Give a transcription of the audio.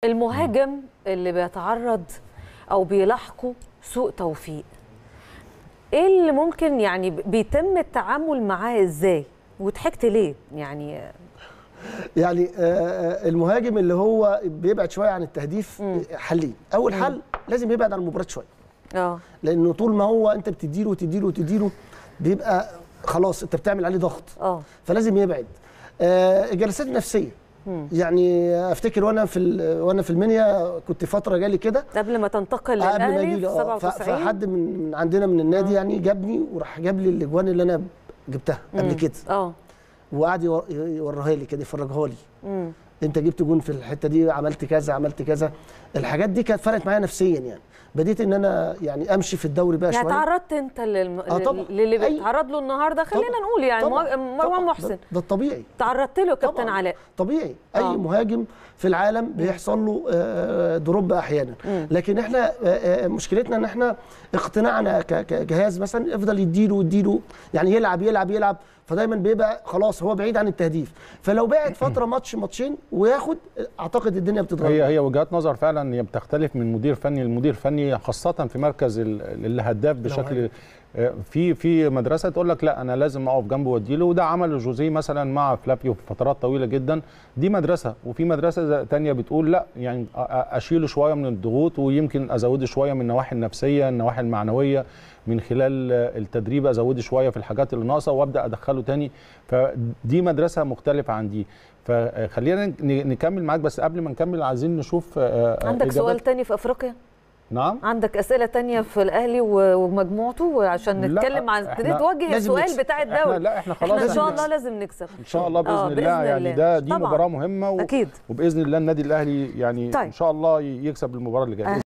المهاجم اللي بيتعرض او بيلاحقه سوء توفيق ايه اللي ممكن يعني بيتم التعامل معاه ازاي وضحكت ليه يعني يعني آه، المهاجم اللي هو بيبعد شويه عن التهديف حلين اول حل لازم يبعد عن المباراه شويه اه لانه طول ما هو انت بتديله وتديله وتديله بيبقى خلاص انت بتعمل عليه ضغط اه فلازم يبعد آه، الجلسات النفسيه يعني افتكر وانا في ال- وانا في المنيا كنت فتره جالي كده قبل ما تنتقل قبل ما للاهلي اجي في لي اه ف- 97 فحد من من عندنا من النادي يعني جابني وراح جاب لي الاجوان اللي انا جبتها قبل كده اه وقعد يور- يوريها لي كده يفرجها لي امم انت جبت جون في الحته دي عملت كذا عملت كذا الحاجات دي كانت فرقت معايا نفسيا يعني بديت ان انا يعني امشي في الدوري بقى يعني شويه تعرضت انت للم... آه طبعا. للي أي- بيتعرض له النهارده خلينا طبعا. نقول يعني طبعا. مو- مروان طبعا. محسن ده, ده الطبيعي تعرضت له كابتن طبعاً. علاء طبيعي اي آه. مهاجم في العالم بيحصل له آه، دروب احيانا لكن احنا آه، آه، مشكلتنا ان احنا اقتناعنا ك- كجهاز مثلا يفضل يديله ويديله يعني يلعب يلعب يلعب فدايما بيبقى خلاص هو بعيد عن التهديف فلو بعد فتره ماتش ماتشين وياخد اعتقد الدنيا بتتغير هي هي وجهات نظر فعلا هي بتختلف من مدير فني لمدير فني خاصه في مركز ال- الهداف بشكل آه، في في مدرسه تقول لك لا انا لازم اقف جنبه واديله وده عمله جوزيه مثلا مع فلافيو في فترات طويله جدا دي مدرسه وفي مدرسه تانية بتقول لا يعني أ- أ- اشيله شويه من الضغوط ويمكن ازوده شويه من النواحي النفسيه النواحي المعنويه من خلال آه، التدريب ازوده شويه في الحاجات اللي ناقصه وابدا ادخله تاني فدي مدرسه مختلفه عن دي فخلينا ن- نكمل معاك بس قبل ما نكمل عايزين نشوف آه، آه، عندك إجابات- سؤال تاني في افريقيا نعم عندك اسئله تانية في الاهلي و- ومجموعته عشان لا، نتكلم عن إحنا تبتدي توجه لازم السؤال نكسب. بتاع احنا الدوري لا احنا خلاص احنا ان لازم شاء نكسب. الله لازم نكسب ان شاء الله باذن آه، الله بإذن يعني الله. ده دي طبعاً. مباراه مهمه و... أكيد. وباذن الله النادي الاهلي يعني طيب. ان شاء الله يكسب المباراه اللي جايه